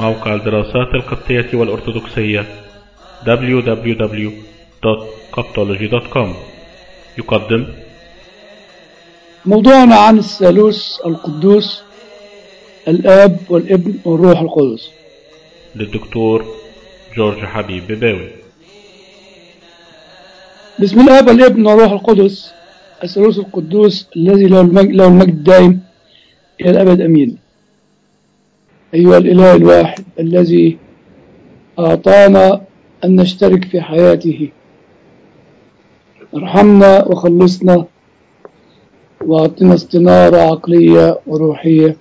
موقع الدراسات القبطية والأرثوذكسية www.coptology.com يقدم موضوعنا عن الثالوث القدوس الآب والابن والروح القدس للدكتور جورج حبيب بباوي بسم الآب والابن والروح القدس الثالوث القدوس الذي له المجد, له المجد الدائم إلى الأبد أمين أيها الإله الواحد الذي أعطانا أن نشترك في حياته ارحمنا وخلصنا وأعطنا استنارة عقلية وروحية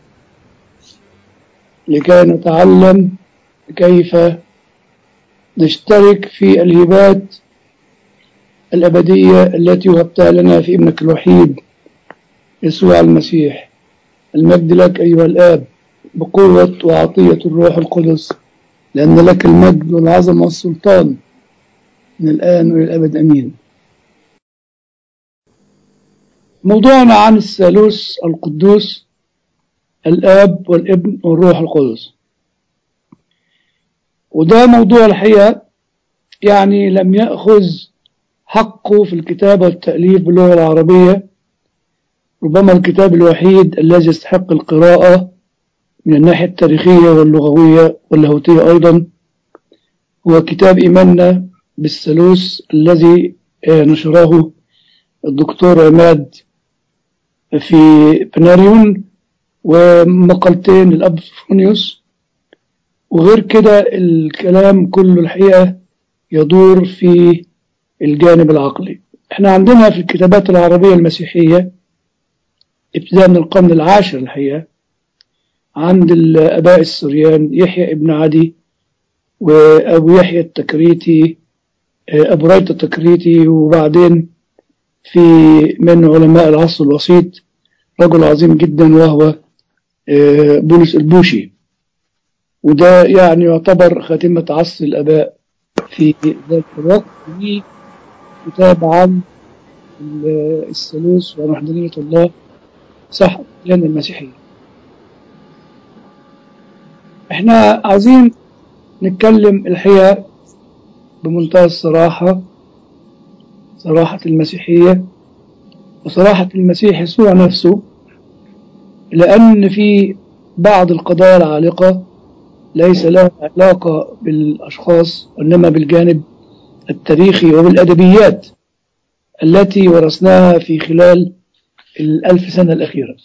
لكي نتعلم كيف نشترك في الهبات الأبدية التي وهبتها لنا في ابنك الوحيد يسوع المسيح المجد لك أيها الآب بقوة وعطية الروح القدس لأن لك المجد والعظمة والسلطان من الآن وإلى الأبد أمين موضوعنا عن الثالوث القدوس الآب والابن والروح القدس وده موضوع الحقيقة يعني لم يأخذ حقه في الكتابة والتأليف باللغة العربية ربما الكتاب الوحيد الذي يستحق القراءة من الناحية التاريخية واللغوية واللاهوتية أيضا هو كتاب إيماننا بالثالوث الذي نشره الدكتور عماد في بناريون ومقالتين للأب سوفونيوس وغير كده الكلام كله الحقيقة يدور في الجانب العقلي احنا عندنا في الكتابات العربية المسيحية ابتداء من القرن العاشر الحقيقة عند الآباء السريان يحيى ابن عدي وأبو يحيى التكريتي أبو ريت التكريتي وبعدين في من علماء العصر الوسيط رجل عظيم جدا وهو بولس البوشي وده يعني يعتبر خاتمة عصر الآباء في ذلك الوقت كتاب عن الثالوث ووحدانية الله صح لأن المسيحية احنا عايزين نتكلم الحقيقة بمنتهى الصراحة صراحة المسيحية وصراحة المسيح يسوع نفسه لأن في بعض القضايا العالقة ليس لها علاقة بالأشخاص وإنما بالجانب التاريخي وبالأدبيات التي ورثناها في خلال الألف سنة الأخيرة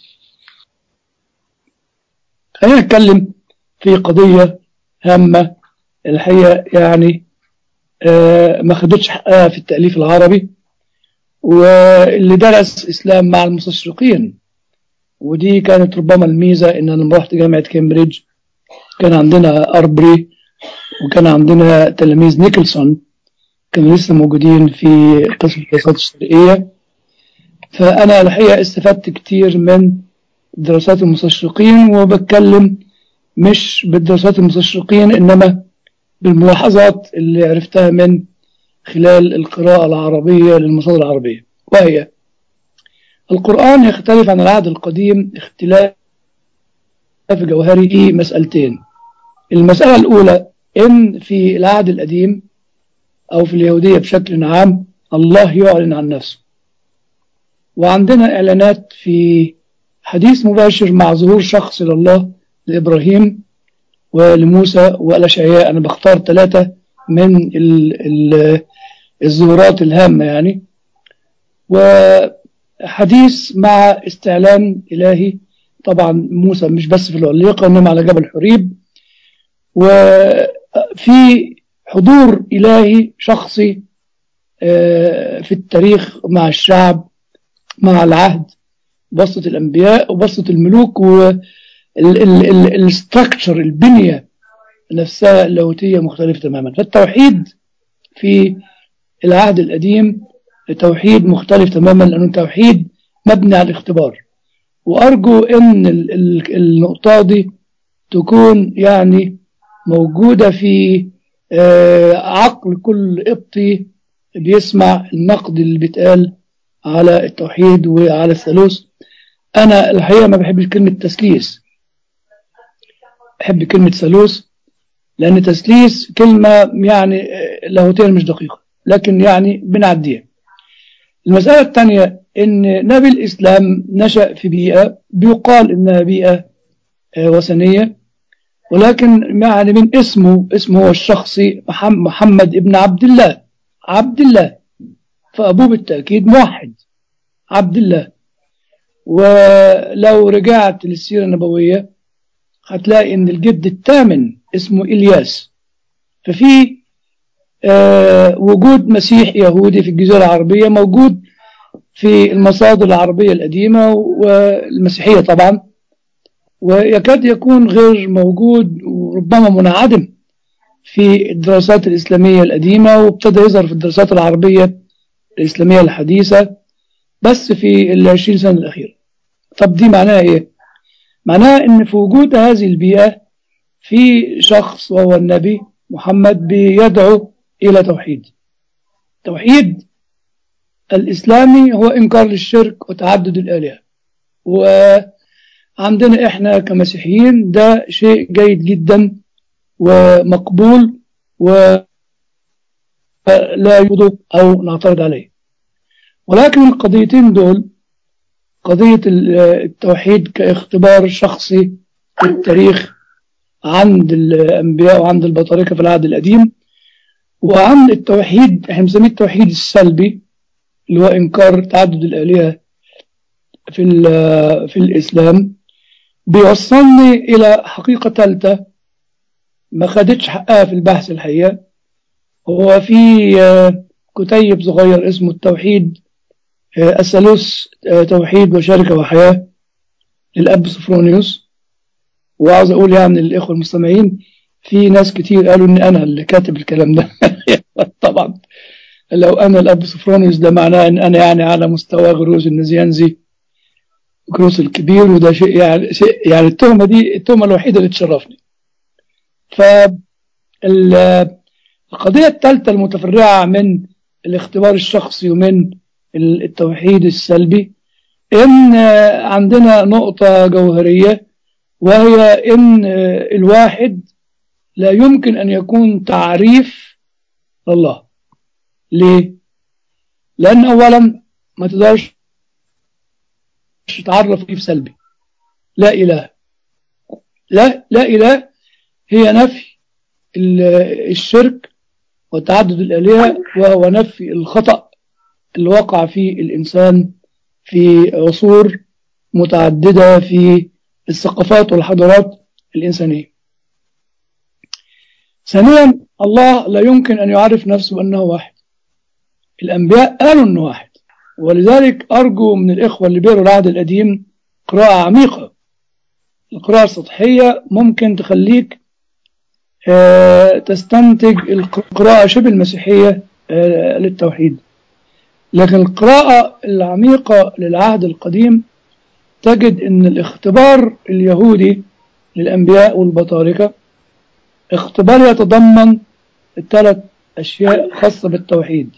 خلينا نتكلم في قضية هامة الحقيقة يعني آه ما خدتش حقها في التأليف العربي واللي درس إسلام مع المستشرقين ودي كانت ربما الميزة إن أنا لما رحت جامعة كامبريدج كان عندنا أربري وكان عندنا تلاميذ نيكلسون كانوا لسه موجودين في قسم الدراسات الشرقية فأنا الحقيقة استفدت كتير من دراسات المستشرقين وبتكلم مش بالدراسات المستشرقين إنما بالملاحظات اللي عرفتها من خلال القراءة العربية للمصادر العربية وهي القرآن يختلف عن العهد القديم اختلاف جوهري في مسألتين المسألة الأولى إن في العهد القديم أو في اليهودية بشكل عام الله يعلن عن نفسه وعندنا إعلانات في حديث مباشر مع ظهور شخص لله لإبراهيم ولموسى والأشعياء أنا بختار ثلاثة من ال ال الظهورات الهامة يعني وحديث مع استعلان إلهي طبعا موسى مش بس في العليقة إنما على جبل حريب وفي حضور إلهي شخصي في التاريخ مع الشعب مع العهد بسطة الأنبياء وبسطة الملوك والستركتشر البنية نفسها اللاهوتية مختلفة تماما فالتوحيد في العهد القديم توحيد مختلف تماما لأنه توحيد مبني على الاختبار وأرجو أن النقطة دي تكون يعني موجودة في عقل كل قبطي بيسمع النقد اللي بيتقال على التوحيد وعلى الثالوث أنا الحقيقة ما بحبش كلمة تسليس بحب كلمة ثالوث لأن تسليس كلمة يعني لاهوتيا مش دقيقة لكن يعني بنعديها المسألة الثانية إن نبي الإسلام نشأ في بيئة بيقال إنها بيئة وثنية ولكن يعني من اسمه اسمه هو الشخصي محمد ابن عبد الله عبد الله فأبوه بالتأكيد موحد عبد الله ولو رجعت للسيرة النبوية هتلاقي ان الجد الثامن اسمه إلياس ففي آه وجود مسيح يهودي في الجزيرة العربية موجود في المصادر العربية القديمة والمسيحية طبعا ويكاد يكون غير موجود وربما منعدم في الدراسات الإسلامية القديمة وابتدى يظهر في الدراسات العربية الإسلامية الحديثة بس في العشرين سنة الأخيرة طب دي معناها إيه؟ معناها إن في وجود هذه البيئة في شخص وهو النبي محمد بيدعو إلى توحيد توحيد الإسلامي هو إنكار للشرك وتعدد الآلهة وعندنا إحنا كمسيحيين ده شيء جيد جدا ومقبول ولا يوضب أو نعترض عليه ولكن القضيتين دول قضية التوحيد كاختبار شخصي في التاريخ عند الأنبياء وعند البطاركة في العهد القديم وعند التوحيد احنا بنسميه التوحيد السلبي اللي هو إنكار تعدد الآلهة في في الإسلام بيوصلني إلى حقيقة ثالثة ما خدتش حقها في البحث الحقيقة هو في كتيب صغير اسمه التوحيد الثالوث توحيد وشركة وحياة للأب سفرونيوس وعاوز أقول يعني للإخوة المستمعين في ناس كتير قالوا إن أنا اللي كاتب الكلام ده طبعا لو أنا الأب سفرونيوس ده معناه إن أنا يعني على مستوى غروز النزيانزي جروس الكبير وده شيء يعني شيء يعني التهمة دي التهمة الوحيدة اللي تشرفني فالقضية الثالثة المتفرعة من الاختبار الشخصي ومن التوحيد السلبي إن عندنا نقطة جوهرية وهي إن الواحد لا يمكن أن يكون تعريف لله ليه؟ لأن أولا ما تقدرش تتعرف فيه سلبي لا إله لا لا إله هي نفي الشرك وتعدد الآلهة وهو نفي الخطأ اللي وقع فيه الإنسان في عصور متعددة في الثقافات والحضارات الإنسانية ثانيا الله لا يمكن أن يعرف نفسه أنه واحد الأنبياء قالوا أنه واحد ولذلك أرجو من الإخوة اللي بيقروا العهد القديم قراءة عميقة القراءة السطحية ممكن تخليك تستنتج القراءة شبه المسيحية للتوحيد لكن القراءة العميقة للعهد القديم تجد أن الاختبار اليهودي للأنبياء والبطاركة اختبار يتضمن الثلاث أشياء خاصة بالتوحيد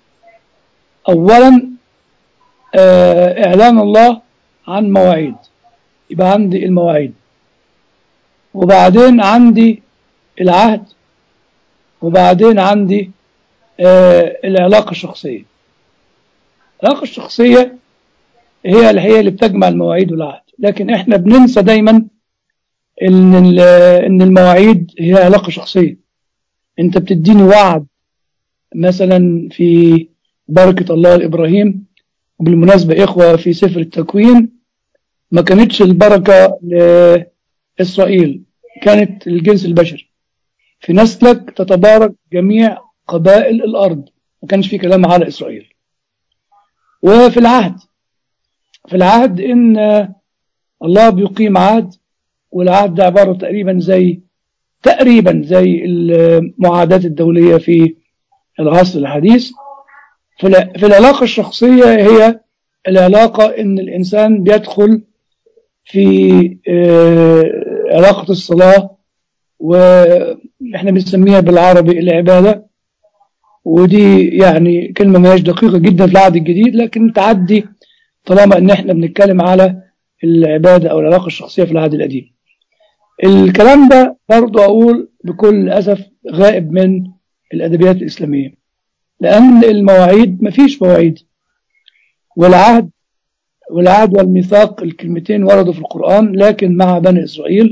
أولا إعلان الله عن مواعيد يبقى عندي المواعيد وبعدين عندي العهد وبعدين عندي العلاقة الشخصية العلاقة الشخصية هي اللي هي اللي بتجمع المواعيد والعهد لكن احنا بننسى دايما ان ان المواعيد هي علاقة شخصية انت بتديني وعد مثلا في بركة الله لإبراهيم وبالمناسبة إخوة في سفر التكوين ما كانتش البركة لإسرائيل كانت الجنس البشري في نسلك تتبارك جميع قبائل الأرض ما كانش في كلام على إسرائيل وفي العهد في العهد إن الله بيقيم عهد والعهد ده عبارة تقريبا زي تقريبا زي المعاهدات الدولية في العصر الحديث في العلاقة الشخصية هي العلاقة إن الإنسان بيدخل في علاقة الصلاة وإحنا بنسميها بالعربي العبادة ودي يعني كلمة ماهيش دقيقة جدا في العهد الجديد لكن تعدي طالما إن إحنا بنتكلم على العبادة أو العلاقة الشخصية في العهد القديم الكلام ده برضو أقول بكل أسف غائب من الأدبيات الإسلامية لأن المواعيد مفيش مواعيد والعهد والعهد والميثاق الكلمتين وردوا في القرآن لكن مع بني إسرائيل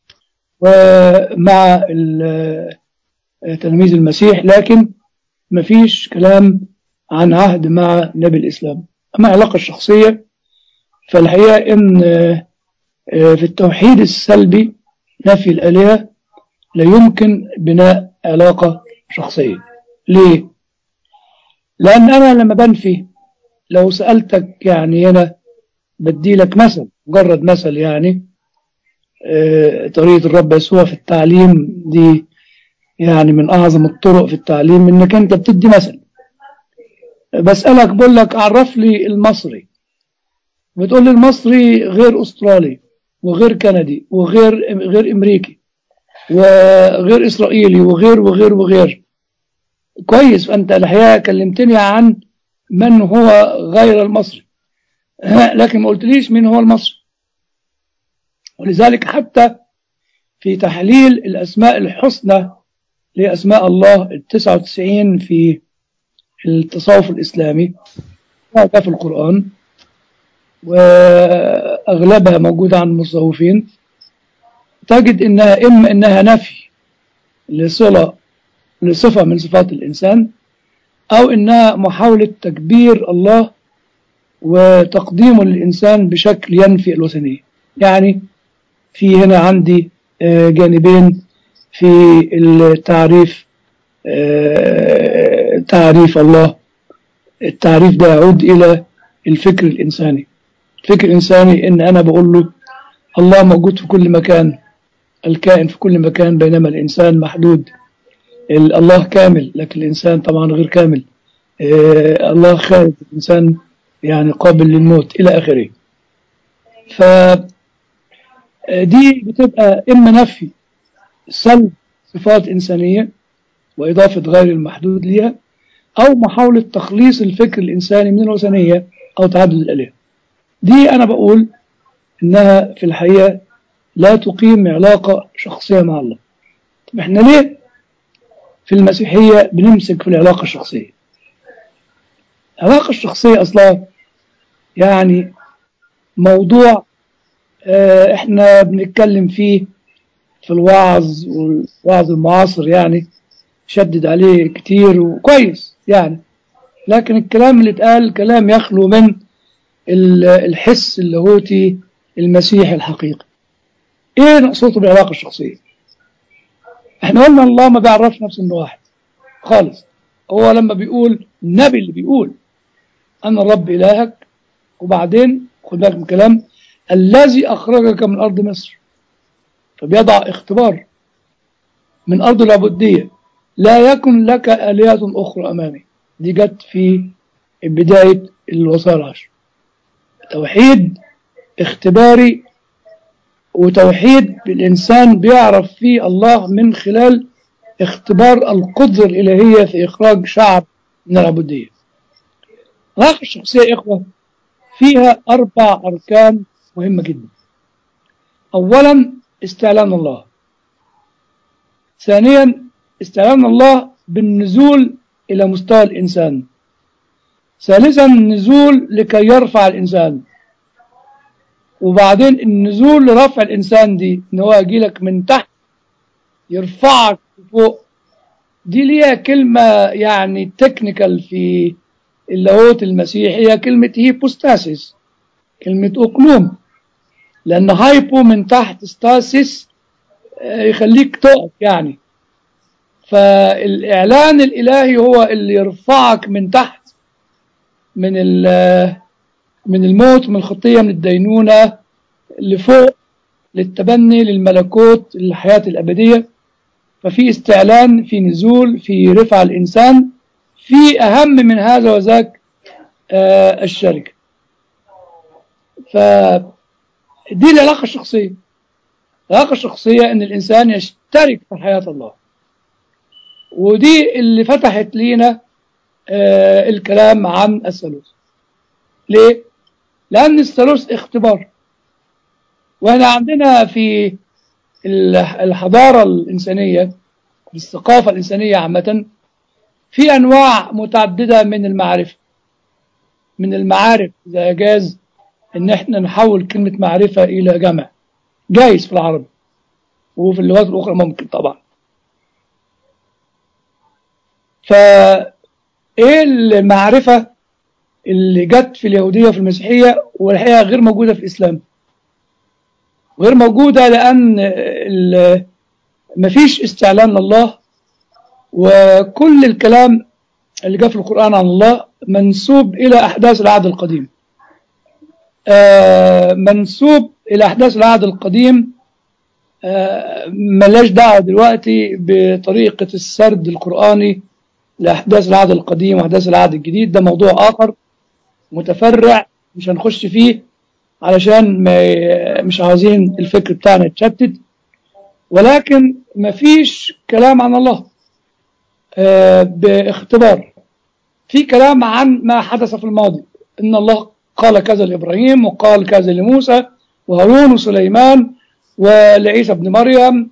ومع تلاميذ المسيح لكن مفيش كلام عن عهد مع نبي الإسلام أما العلاقة الشخصية فالحقيقة إن في التوحيد السلبي نفي الآلهة لا يمكن بناء علاقة شخصية ليه؟ لأن أنا لما بنفي لو سألتك يعني أنا بدي لك مثل مجرد مثل يعني آه طريقة الرب يسوع في التعليم دي يعني من أعظم الطرق في التعليم إنك أنت بتدي مثل بسألك بقول لك عرف لي المصري بتقول لي المصري غير أسترالي وغير كندي وغير غير أمريكي وغير إسرائيلي وغير وغير وغير كويس فأنت الحقيقة كلمتني عن من هو غير المصري لكن ما قلتليش مين هو المصري ولذلك حتى في تحليل الأسماء الحسنى لأسماء الله التسعة وتسعين في التصوف الإسلامي ده في القرآن وأغلبها موجودة عن المتصوفين تجد إنها إما إنها نفي لصلة لصفة من صفات الإنسان أو إنها محاولة تكبير الله وتقديمه للإنسان بشكل ينفي الوثنية يعني في هنا عندي جانبين في التعريف تعريف الله التعريف ده يعود إلى الفكر الإنساني الفكر الإنساني إن أنا بقول له الله موجود في كل مكان الكائن في كل مكان بينما الإنسان محدود الله كامل لكن الإنسان طبعا غير كامل الله خالق الإنسان يعني قابل للموت إلى آخره ف دي بتبقى إما نفي سلب صفات إنسانية وإضافة غير المحدود ليها أو محاولة تخليص الفكر الإنساني من الوثنية أو تعدد الآلهة دي أنا بقول إنها في الحقيقة لا تقيم علاقة شخصية مع الله طب إحنا ليه في المسيحية بنمسك في العلاقة الشخصية العلاقة الشخصية أصلا يعني موضوع اه احنا بنتكلم فيه في الوعظ والوعظ المعاصر يعني شدد عليه كتير وكويس يعني لكن الكلام اللي اتقال كلام يخلو من الحس اللاهوتي المسيحي الحقيقي ايه نقصده بالعلاقة الشخصية احنا قلنا الله ما بيعرفش نفسه انه واحد خالص هو لما بيقول النبي اللي بيقول انا الرب الهك وبعدين خد بالك من الكلام الذي اخرجك من ارض مصر فبيضع اختبار من ارض العبوديه لا يكن لك الهه اخرى امامي دي جت في بدايه الوصايا العشر توحيد اختباري وتوحيد الإنسان بيعرف فيه الله من خلال اختبار القدرة الإلهية في إخراج شعب من العبودية العلاقة الشخصية يا إخوة فيها أربع أركان مهمة جدا أولا استعلان الله ثانيا استعلان الله بالنزول إلى مستوى الإنسان ثالثا النزول لكي يرفع الإنسان وبعدين النزول لرفع الإنسان دي إن هو يجي لك من تحت يرفعك فوق دي ليها كلمة يعني تكنيكال في اللاهوت المسيحي هي كلمة هيبوستاسيس كلمة أقلوم لأن هايبو من تحت ستاسيس يخليك تقف يعني فالإعلان الإلهي هو اللي يرفعك من تحت من من الموت من الخطية من الدينونة لفوق للتبني للملكوت للحياة الأبدية ففي استعلان في نزول في رفع الإنسان في أهم من هذا وذاك آه الشركة فدي العلاقة الشخصية العلاقة الشخصية أن الإنسان يشترك في حياة الله ودي اللي فتحت لينا آه الكلام عن الثالوث ليه؟ لأن الثالوث اختبار واحنا عندنا في الحضارة الإنسانية الثقافة الإنسانية عامة في أنواع متعددة من المعرفة من المعارف إذا جاز إن إحنا نحول كلمة معرفة إلى جمع جايز في العربي وفي اللغات الأخرى ممكن طبعا فإيه المعرفة اللي جت في اليهودية وفي المسيحية والحقيقة غير موجودة في الإسلام غير موجودة لأن مفيش استعلان لله وكل الكلام اللي جاء في القرآن عن الله منسوب إلى أحداث العهد القديم آه منسوب إلى أحداث العهد القديم آه ملاش دعوة دلوقتي بطريقة السرد القرآني لأحداث العهد القديم وأحداث العهد الجديد ده موضوع آخر متفرع مش هنخش فيه علشان ما مش عاوزين الفكر بتاعنا يتشتت ولكن مفيش كلام عن الله آه باختبار في كلام عن ما حدث في الماضي ان الله قال كذا لابراهيم وقال كذا لموسى وهارون وسليمان ولعيسى ابن مريم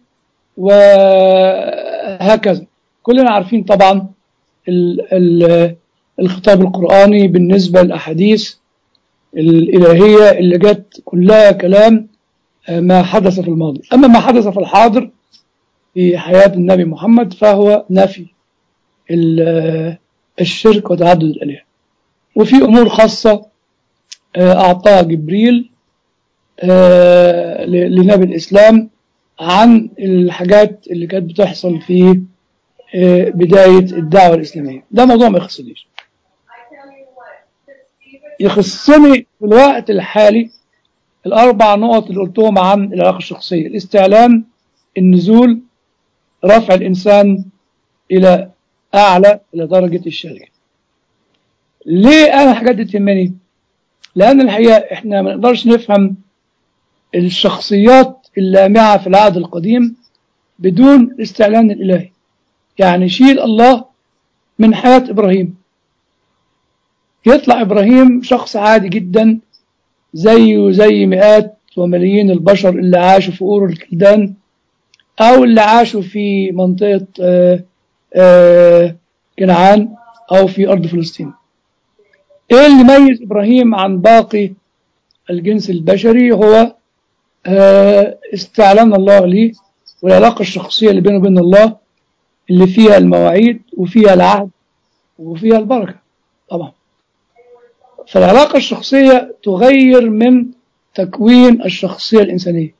وهكذا كلنا عارفين طبعا ال ال الخطاب القرآني بالنسبة للأحاديث الإلهية اللي جت كلها كلام ما حدث في الماضي أما ما حدث في الحاضر في حياة النبي محمد فهو نفي الشرك وتعدد الآلهة وفي أمور خاصة أعطاها جبريل لنبي الإسلام عن الحاجات اللي كانت بتحصل في بداية الدعوة الإسلامية ده موضوع ما يخصنيش يخصني في الوقت الحالي الأربع نقط اللي قلتهم عن العلاقة الشخصية الاستعلام النزول رفع الإنسان إلى أعلى إلى درجة الشركة ليه أنا الحاجات دي تهمني لأن الحقيقة إحنا ما نقدرش نفهم الشخصيات اللامعة في العهد القديم بدون الاستعلان الإلهي يعني شيل الله من حياة إبراهيم يطلع إبراهيم شخص عادي جدا زيه زي مئات وملايين البشر اللي عاشوا في أور الكلدان أو اللي عاشوا في منطقة آآ آآ كنعان أو في أرض فلسطين إيه اللي يميز إبراهيم عن باقي الجنس البشري هو استعلان الله ليه والعلاقة الشخصية اللي بينه وبين الله اللي فيها المواعيد وفيها العهد وفيها البركة طبعا فالعلاقة الشخصية تغير من تكوين الشخصية الإنسانية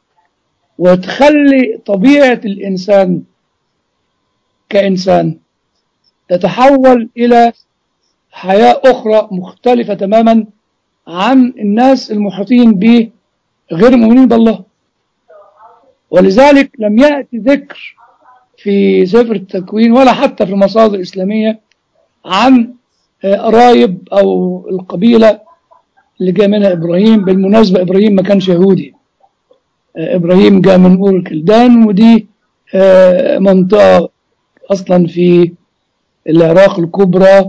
وتخلي طبيعة الإنسان كإنسان تتحول إلى حياة أخرى مختلفة تماما عن الناس المحيطين به غير مؤمنين بالله ولذلك لم يأتي ذكر في سفر التكوين ولا حتى في المصادر الإسلامية عن قرايب أو القبيلة اللي جاء منها إبراهيم بالمناسبة إبراهيم ما كانش يهودي إبراهيم جاء من أور الكلدان ودي منطقة أصلا في العراق الكبرى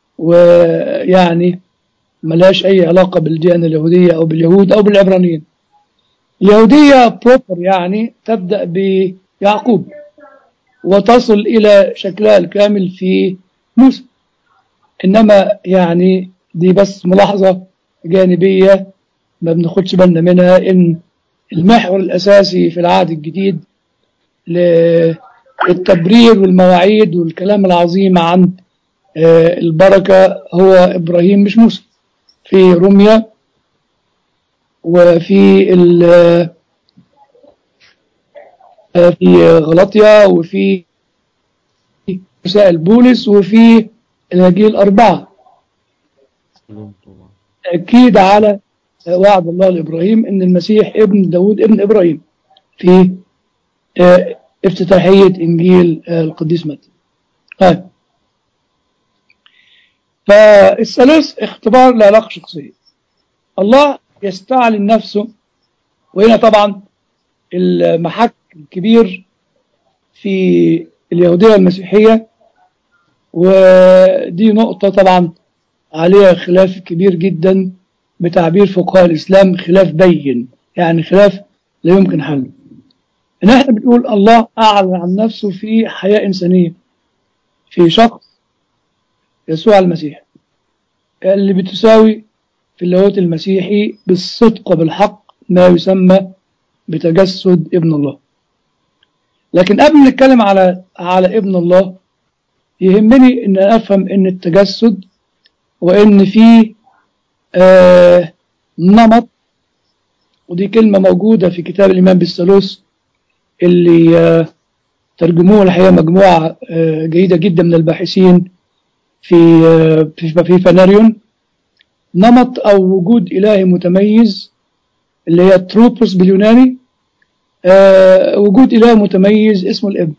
ويعني ملاش أي علاقة بالديانة اليهودية أو باليهود أو بالعبرانيين اليهودية بروبر يعني تبدأ بيعقوب وتصل إلى شكلها الكامل في موسى إنما يعني دي بس ملاحظة جانبية ما بناخدش بالنا منها إن المحور الأساسي في العهد الجديد للتبرير والمواعيد والكلام العظيم عن البركة هو إبراهيم مش موسى في روميا وفي في غلطيا وفي رسائل بولس وفي الاناجيل الاربعه اكيد على وعد الله لابراهيم ان المسيح ابن داود ابن ابراهيم في افتتاحيه انجيل القديس متى طيب فالثالث اختبار العلاقه الشخصيه الله يستعلن نفسه وهنا طبعا المحك الكبير في اليهودية والمسيحية ودي نقطة طبعا عليها خلاف كبير جدا بتعبير فقهاء الإسلام خلاف بين يعني خلاف لا يمكن حله ان احنا بنقول الله اعلن عن نفسه في حياة انسانية في شخص يسوع المسيح اللي بتساوي في اللاهوت المسيحي بالصدق وبالحق ما يسمى بتجسد ابن الله لكن قبل ما نتكلم على على ابن الله يهمني ان افهم ان التجسد وان في آه نمط ودي كلمة موجودة في كتاب الإيمان بالثالوث اللي آه ترجموه الحقيقة مجموعة آه جيدة جدا من الباحثين في آه في في فناريون نمط أو وجود إلهي متميز اللي هي تروبوس باليوناني وجود إله متميز اسمه الابن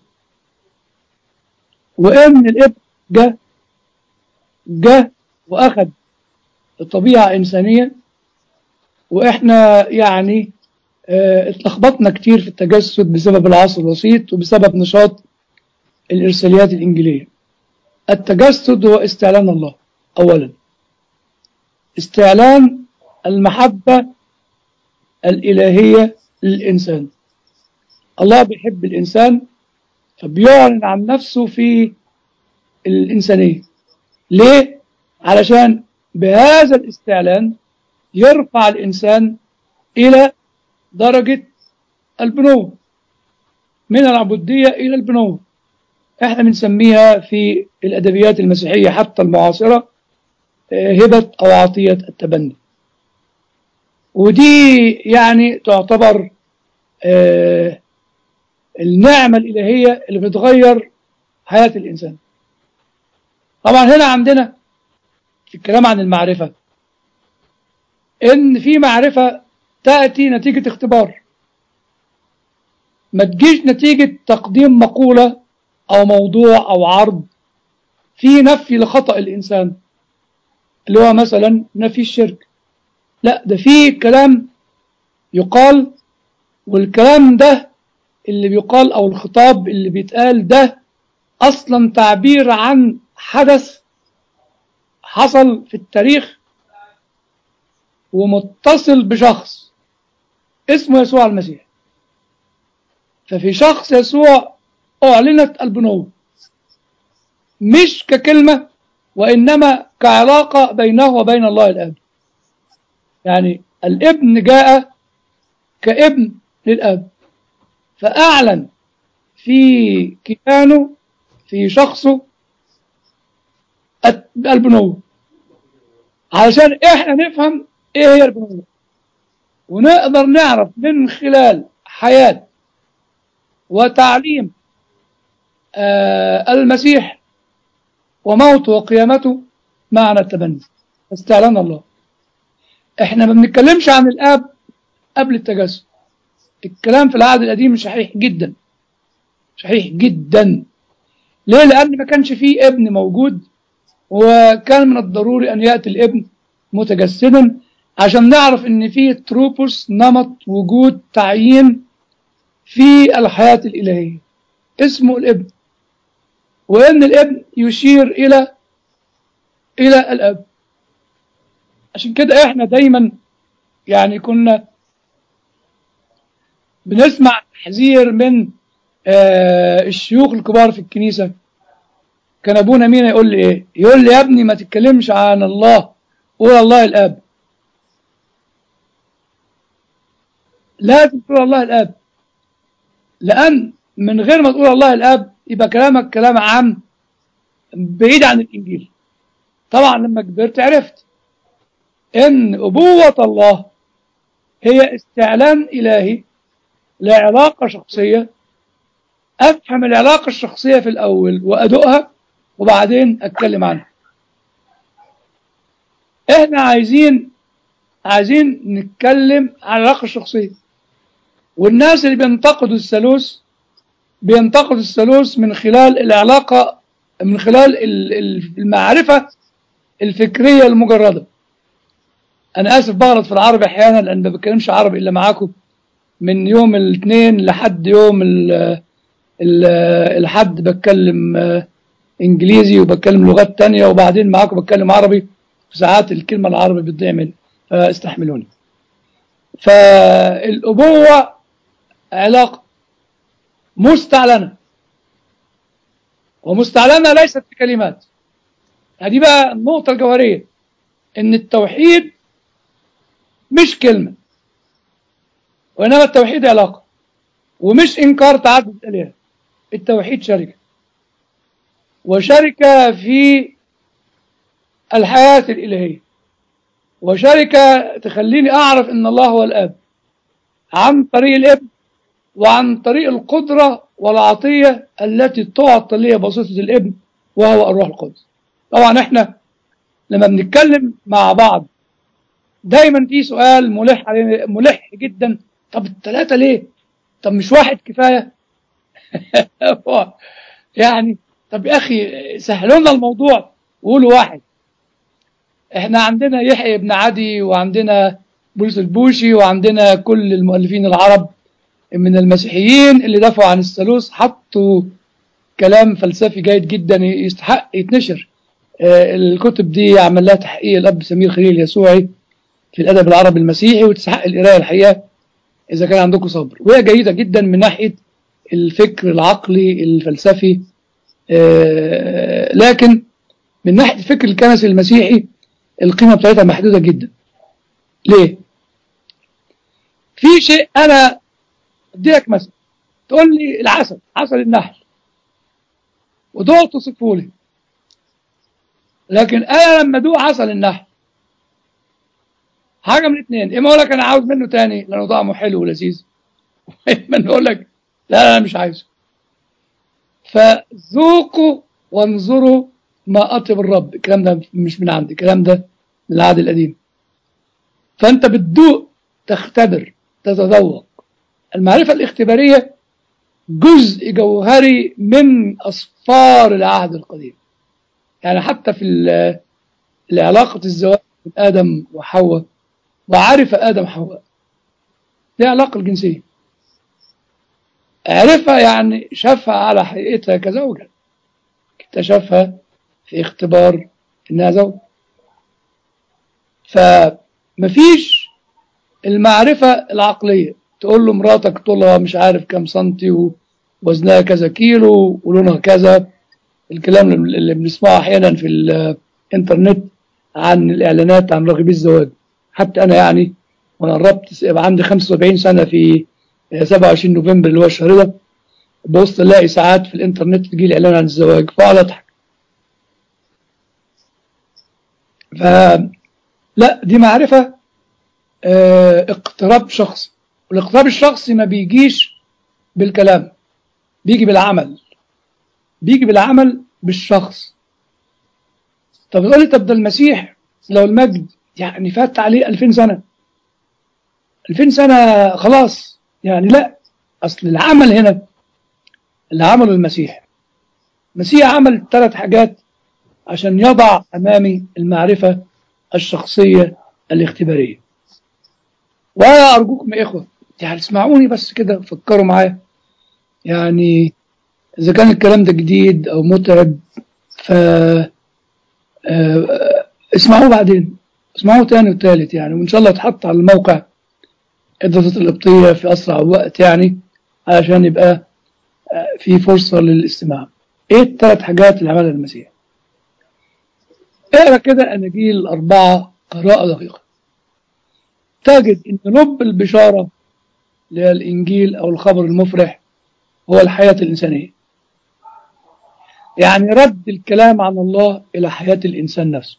وإن الابن جه جه وأخذ طبيعة إنسانية وإحنا يعني اه اتلخبطنا كتير في التجسد بسبب العصر الوسيط وبسبب نشاط الإرساليات الإنجيلية التجسد هو استعلان الله أولا استعلان المحبة الإلهية للإنسان الله بيحب الإنسان فبيعلن عن نفسه في الإنسانية ليه؟ علشان بهذا الاستعلان يرفع الإنسان إلى درجة البنوة من العبودية إلى البنوة احنا بنسميها في الأدبيات المسيحية حتى المعاصرة هبة أو عطية التبني ودي يعني تعتبر آه النعمة الإلهية اللي بتغير حياة الإنسان طبعا هنا عندنا في الكلام عن المعرفة إن في معرفة تأتي نتيجة اختبار ما تجيش نتيجة تقديم مقولة أو موضوع أو عرض في نفي لخطأ الإنسان اللي هو مثلا نفي الشرك لا ده في كلام يقال والكلام ده اللي بيقال او الخطاب اللي بيتقال ده اصلا تعبير عن حدث حصل في التاريخ ومتصل بشخص اسمه يسوع المسيح ففي شخص يسوع اعلنت البنوة مش ككلمة وانما كعلاقة بينه وبين الله الاب يعني الابن جاء كابن للاب فأعلن في كيانه في شخصه البنوة علشان احنا نفهم ايه هي البنوة ونقدر نعرف من خلال حياة وتعليم آه المسيح وموته وقيامته معنى التبني استعلان الله احنا ما بنتكلمش عن الاب قبل التجسد الكلام في العهد القديم صحيح جدا صحيح جدا ليه لأن ما كانش فيه ابن موجود وكان من الضروري أن يأتي الابن متجسدا عشان نعرف ان فيه تروبوس نمط وجود تعيين في الحياة الإلهية اسمه الابن وأن الابن يشير إلى إلى الأب عشان كده احنا دايما يعني كنا بنسمع تحذير من آه الشيوخ الكبار في الكنيسة كان أبونا مين يقول لي إيه يقول لي يا ابني ما تتكلمش عن الله قول الله الأب لازم تقول الله الأب لأن من غير ما تقول الله الأب يبقى كلامك كلام عام بعيد عن الإنجيل طبعا لما كبرت عرفت إن أبوة الله هي استعلان إلهي لعلاقة شخصية أفهم العلاقة الشخصية في الأول وأدوقها وبعدين أتكلم عنها إحنا عايزين عايزين نتكلم عن العلاقة الشخصية والناس اللي بينتقدوا الثالوث بينتقدوا الثالوث من خلال العلاقة من خلال المعرفة الفكرية المجردة أنا آسف بغلط في العربي أحيانا لأن ما بتكلمش عربي إلا معاكم من يوم الاثنين لحد يوم ال ال الحد بتكلم انجليزي وبتكلم لغات تانية وبعدين معاكم بتكلم عربي ساعات الكلمة العربي بتضيع مني فاستحملوني فالأبوة علاقة مستعلنة ومستعلنة ليست بكلمات هذه بقى النقطة الجوهرية ان التوحيد مش كلمة وإنما التوحيد علاقة ومش إنكار تعدد الآلهة التوحيد شركة وشركة في الحياة الإلهية وشركة تخليني أعرف إن الله هو الآب عن طريق الابن وعن طريق القدرة والعطية التي تعطى لي بسيطة الابن وهو الروح القدس طبعا احنا لما بنتكلم مع بعض دايما في سؤال ملح علينا ملح جدا طب الثلاثة ليه طب مش واحد كفاية يعني طب يا أخي سهلوا لنا الموضوع وقولوا واحد احنا عندنا يحيى بن عدي وعندنا بولس البوشي وعندنا كل المؤلفين العرب من المسيحيين اللي دافعوا عن الثالوث حطوا كلام فلسفي جيد جدا يستحق يتنشر آه الكتب دي عمل لها تحقيق الاب سمير خليل اليسوعي في الادب العربي المسيحي وتستحق القرايه الحقيقه اذا كان عندكم صبر وهي جيده جدا من ناحيه الفكر العقلي الفلسفي آه لكن من ناحيه الفكر الكنسي المسيحي القيمه بتاعتها محدوده جدا ليه في شيء انا اديلك مثلا تقول لي العسل عسل النحل ودوق توصفه لي لكن انا لما ادوق عسل النحل حاجه من الاثنين اما اقول لك انا عاوز منه تاني لانه طعمه حلو ولذيذ اما اقول لك لا لا انا مش عايزه فذوقوا وانظروا ما اطيب الرب الكلام ده مش من عندي الكلام ده من العهد القديم فانت بتدوق تختبر تتذوق المعرفة الاختبارية جزء جوهري من أصفار العهد القديم يعني حتى في علاقة الزواج بين آدم وحواء وعرف آدم حواء دي علاقة الجنسية عرفها يعني شافها على حقيقتها كزوجة اكتشفها في اختبار انها زوج فمفيش المعرفة العقلية تقول له مراتك طولها مش عارف كام سنتي ووزنها كذا كيلو ولونها كذا الكلام اللي بنسمعه احيانا في الانترنت عن الاعلانات عن راغبي الزواج حتى انا يعني وانا قربت يبقى عندي 75 سنه في 27 نوفمبر اللي هو الشهر ده ببص الاقي ساعات في الانترنت تجي لي اعلان عن الزواج فاقعد اضحك ف لا دي معرفه اه اقتراب شخصي والاقتراب الشخصي ما بيجيش بالكلام بيجي بالعمل بيجي بالعمل بالشخص طب تقول لي طب ده المسيح لو المجد يعني فات عليه 2000 سنة 2000 سنة خلاص يعني لا أصل العمل هنا اللي عمله المسيح المسيح عمل ثلاث حاجات عشان يضع أمامي المعرفة الشخصية الاختبارية وأنا أرجوكم يا إخوة يعني اسمعوني بس كده فكروا معايا يعني إذا كان الكلام ده جديد أو متعب ف اسمعوه بعدين اسمعوه تاني وتالت يعني وإن شاء الله يتحط على الموقع إضافة القبطية في أسرع وقت يعني علشان يبقى في فرصة للاستماع إيه الثلاث حاجات اللي عملها المسيح اقرا كده أناجيل الأربعة قراءة دقيقة تجد إن لب البشارة اللي هي الإنجيل أو الخبر المفرح هو الحياة الإنسانية يعني رد الكلام عن الله إلى حياة الإنسان نفسه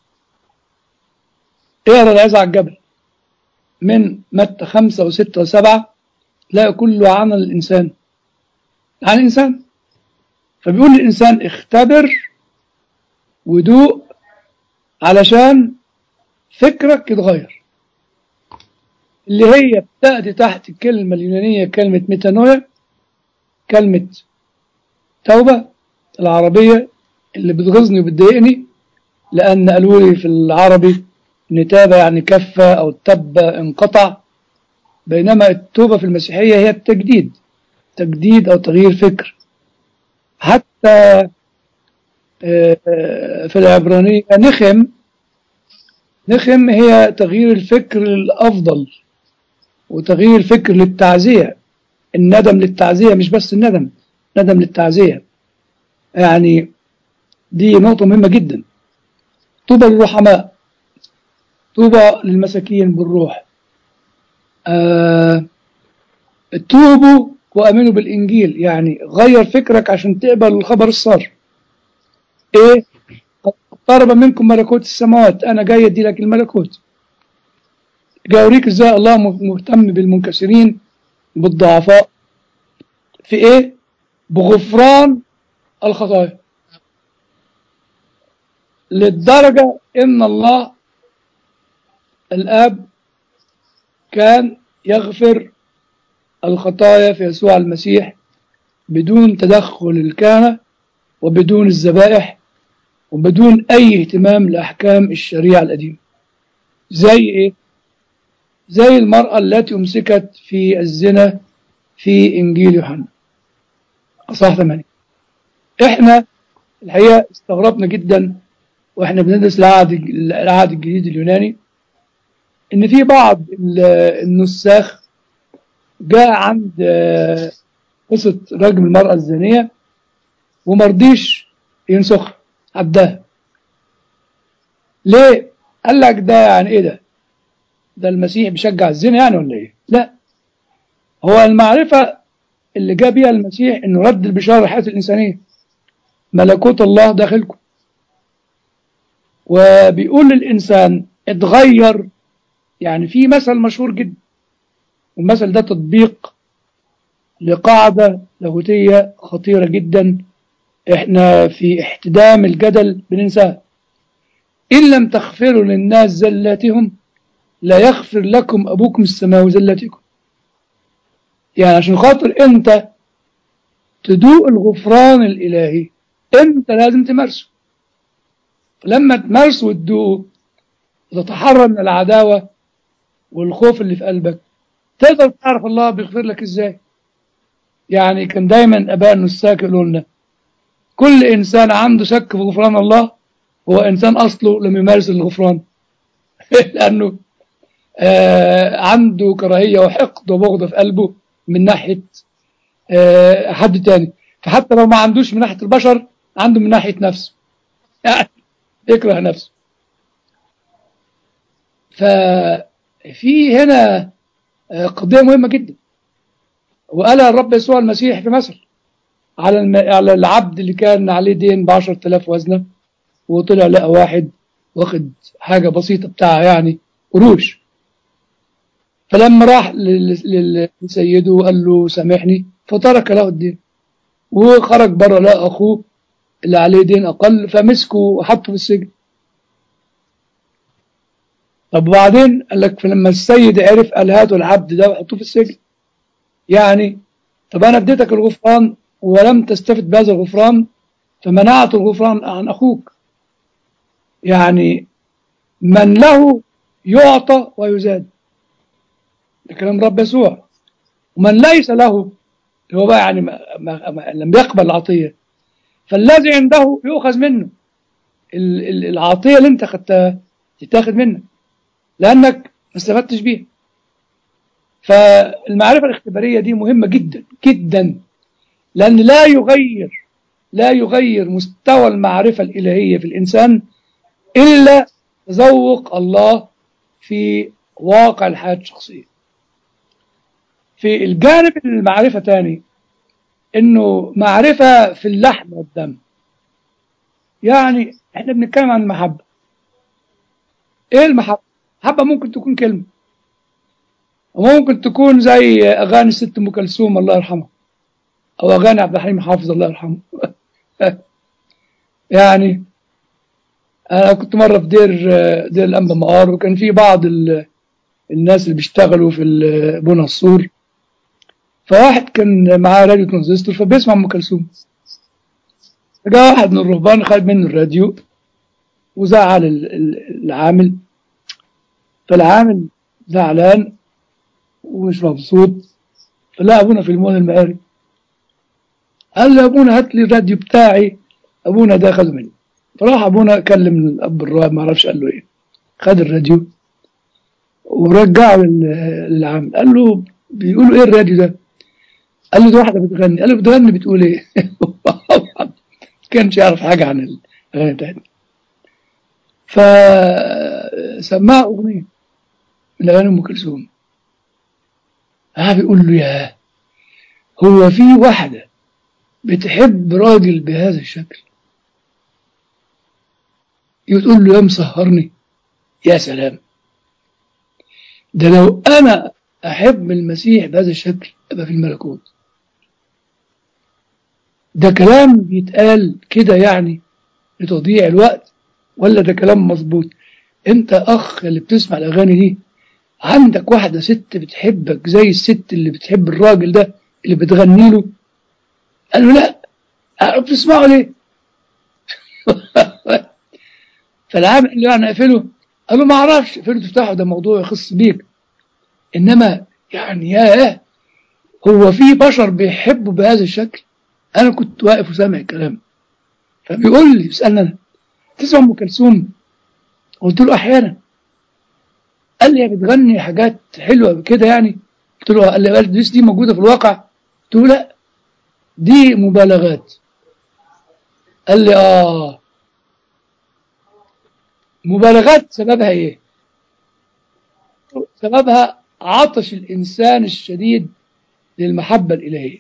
اقرا العزة على الجبل من متى خمسة وستة وسبعة تلاقي كله عن الإنسان عن الإنسان فبيقول للإنسان اختبر ودوق علشان فكرك يتغير اللي هي بتأتي تحت الكلمة اليونانية كلمة ميتانويا كلمة توبة العربية اللي بتغيظني وبتضايقني لأن قالوا لي في العربي إن تابة يعني كفة أو تب انقطع بينما التوبة في المسيحية هي التجديد تجديد أو تغيير فكر حتى في العبرانية نخم نخم هي تغيير الفكر الأفضل وتغيير الفكر للتعزية الندم للتعزية مش بس الندم ندم للتعزية يعني دي نقطة مهمة جدا طوبى للرحماء طوبى للمساكين بالروح آه توبوا وامنوا بالانجيل يعني غير فكرك عشان تقبل الخبر الصار ايه قد اقترب منكم ملكوت السماوات انا جاي ادي لك الملكوت جاي اوريك ازاي الله مهتم بالمنكسرين بالضعفاء في ايه بغفران الخطايا للدرجة ان الله الاب كان يغفر الخطايا في يسوع المسيح بدون تدخل الكهنة وبدون الذبائح وبدون أي اهتمام لأحكام الشريعة القديمة زي إيه؟ زي المرأة التي أمسكت في الزنا في إنجيل يوحنا أصح 8 إحنا الحقيقة استغربنا جدا وإحنا بندرس العهد العهد الجديد اليوناني إن في بعض النساخ جاء عند قصة رجم المرأة الزانية ومرضيش ينسخ عبدها ليه؟ قال لك ده يعني ايه ده؟ ده المسيح بيشجع الزنا يعني ولا ايه؟ لا هو المعرفة اللي جاء بيها المسيح انه رد البشارة للحياة الإنسانية ملكوت الله داخلكم وبيقول للإنسان اتغير يعني في مثل مشهور جدا والمثل ده تطبيق لقاعدة لاهوتية خطيرة جدا احنا في احتدام الجدل بننساها إن لم تغفروا للناس زلاتهم لا يغفر لكم أبوكم السماوي زلاتكم يعني عشان خاطر أنت تدوق الغفران الإلهي أنت لازم تمارسه لما تمارسه وتدوقه وتتحرر من العداوة والخوف اللي في قلبك تقدر تعرف الله بيغفر لك ازاي يعني كان دايما اباء النساك يقولوا لنا كل انسان عنده شك في غفران الله هو انسان اصله لم يمارس الغفران لانه آه عنده كراهيه وحقد وبغض في قلبه من ناحيه آه حد تاني فحتى لو ما عندوش من ناحيه البشر عنده من ناحيه نفسه يعني يكره نفسه ففي هنا قضية مهمة جدا وقالها الرب يسوع المسيح في مثل على الم... على العبد اللي كان عليه دين ب 10000 وزنة وطلع لقى واحد واخد حاجة بسيطة بتاعها يعني قروش فلما راح لل... لسيده وقال له سامحني فترك له الدين وخرج بره لقى أخوه اللي عليه دين أقل فمسكه وحطه في السجن طب وبعدين قال لك فلما السيد عرف قال هاتوا العبد ده وحطوه في السجن يعني طب انا اديتك الغفران ولم تستفد بهذا الغفران فمنعت الغفران عن اخوك يعني من له يعطى ويزاد ده كلام رب يسوع ومن ليس له هو بقى يعني ما ما ما لم يقبل العطيه فالذي عنده يؤخذ منه العطيه اللي انت خدتها تتاخد منك لانك ما استفدتش بيها فالمعرفه الاختباريه دي مهمه جدا جدا لان لا يغير لا يغير مستوى المعرفه الالهيه في الانسان الا تذوق الله في واقع الحياه الشخصيه في الجانب المعرفه تاني انه معرفه في اللحم والدم يعني احنا بنتكلم عن المحبه ايه المحبه محبه ممكن تكون كلمه وممكن تكون زي اغاني الست ام كلثوم الله يرحمها او اغاني عبد الحليم حافظ الله يرحمه يعني انا كنت مره في دير دير الانبا مقار وكان في بعض الناس اللي بيشتغلوا في بنى السور فواحد كان معاه راديو ترانزستور فبيسمع ام كلثوم فجاء واحد من الرهبان خد منه الراديو وزعل العامل فالعامل زعلان ومش مبسوط فلا ابونا في المول المعاري قال له ابونا هات لي الراديو بتاعي ابونا ده خده مني فراح ابونا كلم الاب الراهب ما اعرفش قال له ايه خد الراديو ورجعه للعامل قال له بيقولوا ايه الراديو ده قال له دي واحدة بتغني قال له بتغني بتقول ايه كانش يعرف حاجة عن الأغاني بتاعتنا فسمعها أغنية من أغاني أم كلثوم آه بيقول له يا هو في واحدة بتحب راجل بهذا الشكل يقول له يا مسهرني يا سلام ده لو أنا أحب المسيح بهذا الشكل أبقى في الملكوت ده كلام بيتقال كده يعني لتضييع الوقت ولا ده كلام مظبوط انت اخ اللي بتسمع الاغاني دي عندك واحدة ست بتحبك زي الست اللي بتحب الراجل ده اللي بتغني له قال له لا بتسمعه ليه فالعامل قال له انا اقفله قال له ما اعرفش اقفله تفتحه ده موضوع يخص بيك انما يعني ياه هو في بشر بيحبوا بهذا الشكل انا كنت واقف وسامع الكلام فبيقول لي بيسالني انا تسمع ام كلثوم قلت له احيانا قال لي بتغني حاجات حلوه كده يعني قلت له قال لي دي دي موجوده في الواقع قلت له لا دي مبالغات قال لي اه مبالغات سببها ايه سببها عطش الانسان الشديد للمحبه الالهيه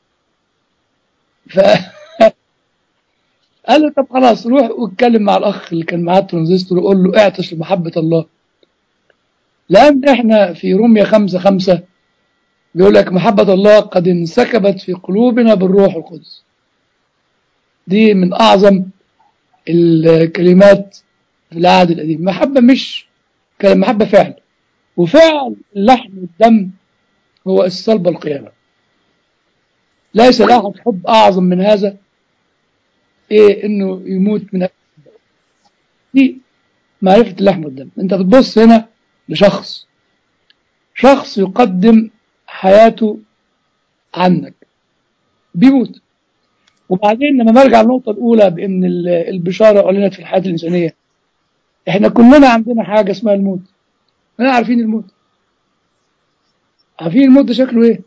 ف قال له طب خلاص روح واتكلم مع الاخ اللي كان معاه الترانزستور وقول له اعطش لمحبه الله لان احنا في روميا خمسة خمسة بيقول لك محبة الله قد انسكبت في قلوبنا بالروح القدس دي من اعظم الكلمات في العهد القديم محبة مش كلام محبة فعل وفعل اللحم والدم هو الصلب القيامة ليس لأحد حب أعظم من هذا إيه إنه يموت من دي معرفة اللحم والدم أنت بتبص هنا لشخص شخص يقدم حياته عنك بيموت وبعدين لما برجع النقطة الأولى بأن البشارة أعلنت في الحياة الإنسانية إحنا كلنا عندنا حاجة اسمها الموت احنا عارفين الموت عارفين الموت ده شكله إيه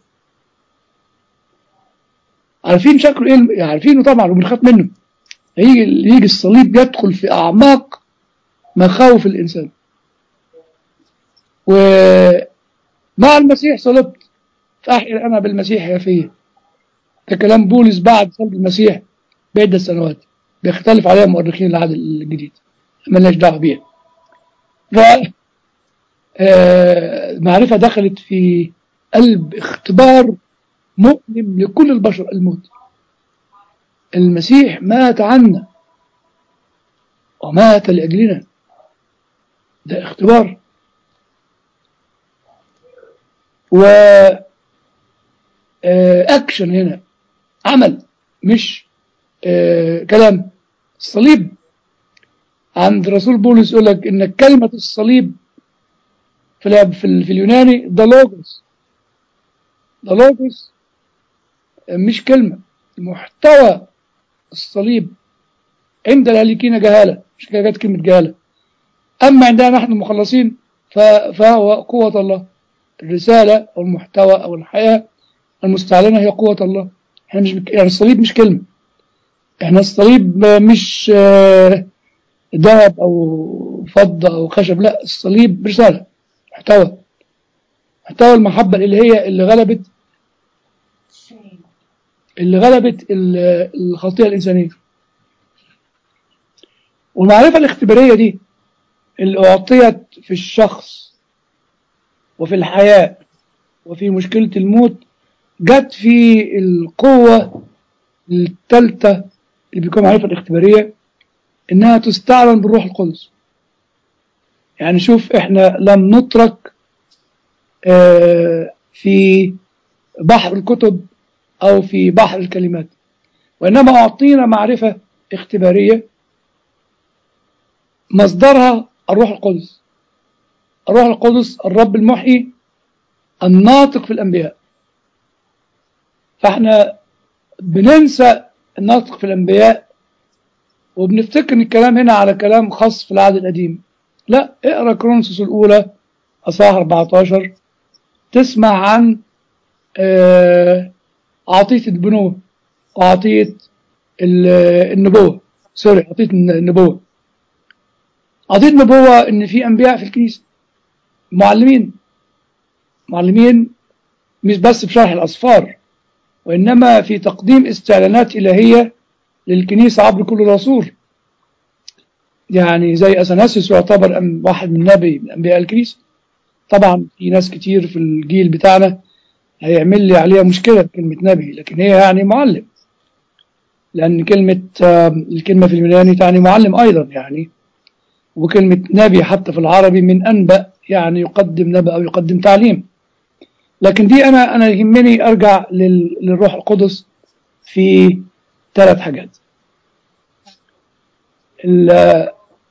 عارفين شكله إيه عارفينه طبعا وبنخاف منه يجي يجي الصليب يدخل في أعماق مخاوف الإنسان ومع المسيح صلبت فأحيا أنا بالمسيح يا فيه ده كلام بولس بعد صلب المسيح بعدة سنوات بيختلف عليها مؤرخين العهد الجديد مالناش دعوه بيها ف معرفة دخلت في قلب اختبار مؤلم لكل البشر الموت المسيح مات عنا ومات لأجلنا ده اختبار و أكشن هنا عمل مش كلام الصليب عند رسول بولس يقول لك ان كلمة الصليب في في اليوناني ده لوجوس ده لوجوس مش كلمة محتوى الصليب عند الهالكين جهالة مش كده جت كلمة جهالة أما عندنا نحن المخلصين فهو قوة الله الرسالة أو المحتوى أو الحياة المستعلنة هي قوة الله احنا مش يعني الصليب مش كلمة احنا الصليب مش ذهب أو فضة أو خشب لا الصليب رسالة محتوى محتوى المحبة الإلهية اللي غلبت اللي غلبت الخطيئة الإنسانية والمعرفة الاختبارية دي اللي أعطيت في الشخص وفي الحياة وفي مشكلة الموت جت في القوة الثالثة اللي بيكون معرفة الاختبارية إنها تستعلن بالروح القدس يعني شوف إحنا لم نترك في بحر الكتب أو في بحر الكلمات وإنما أعطينا معرفة اختبارية مصدرها الروح القدس الروح القدس الرب المحيي الناطق في الأنبياء فاحنا بننسى الناطق في الأنبياء وبنفتكر ان الكلام هنا على كلام خاص في العهد القديم لا اقرا كرونسوس الأولى أصحاح 14 تسمع عن آه عطية البنوة وعطية ال- النبوة سوري عطية النبوة عطية النبوة إن في أنبياء في الكنيسة معلمين معلمين مش بس بشرح الأسفار وإنما في تقديم استعلانات إلهية للكنيسة عبر كل رسول يعني زي أثناسيوس يعتبر أم- واحد من نبي من أنبياء الكنيسة طبعا في ناس كتير في الجيل بتاعنا هيعمل لي عليها مشكلة كلمة نبي لكن هي يعني معلم لأن كلمة آه، الكلمة في اليوناني تعني معلم أيضا يعني وكلمة نبي حتى في العربي من أنبأ يعني يقدم نبأ أو يقدم تعليم لكن دي أنا أنا يهمني أرجع لل- للروح القدس في ثلاث حاجات ال-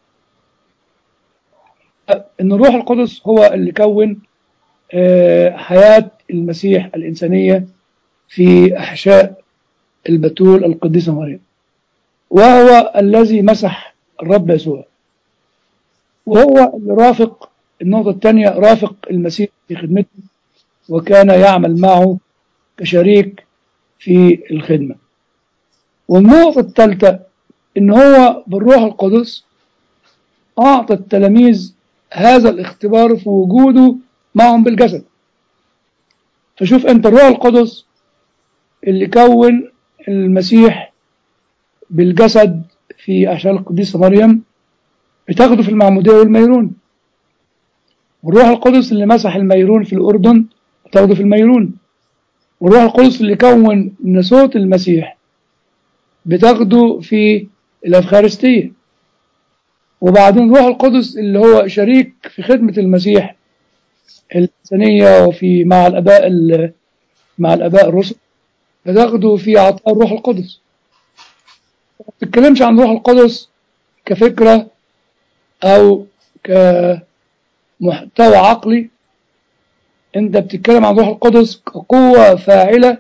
ان الروح القدس هو اللي كون آه، حياة المسيح الإنسانية في أحشاء البتول القديسة مريم وهو الذي مسح الرب يسوع وهو اللي رافق النقطة الثانية رافق المسيح في خدمته وكان يعمل معه كشريك في الخدمة والنقطة الثالثة إن هو بالروح القدس أعطى التلاميذ هذا الاختبار في وجوده معهم بالجسد فشوف أنت الروح القدس اللي كون المسيح بالجسد في أحشاء القديسة مريم بتاخده في المعمودية والميرون والروح القدس اللي مسح الميرون في الأردن بتاخده في الميرون والروح القدس اللي كون نسوت المسيح بتاخده في الأفخارستية وبعدين الروح القدس اللي هو شريك في خدمة المسيح الإنسانية وفي مع الآباء ال- مع الآباء الرسل بتاخده في عطاء الروح القدس ما بتتكلمش عن الروح القدس كفكرة أو كمحتوى عقلي أنت بتتكلم عن الروح القدس كقوة فاعلة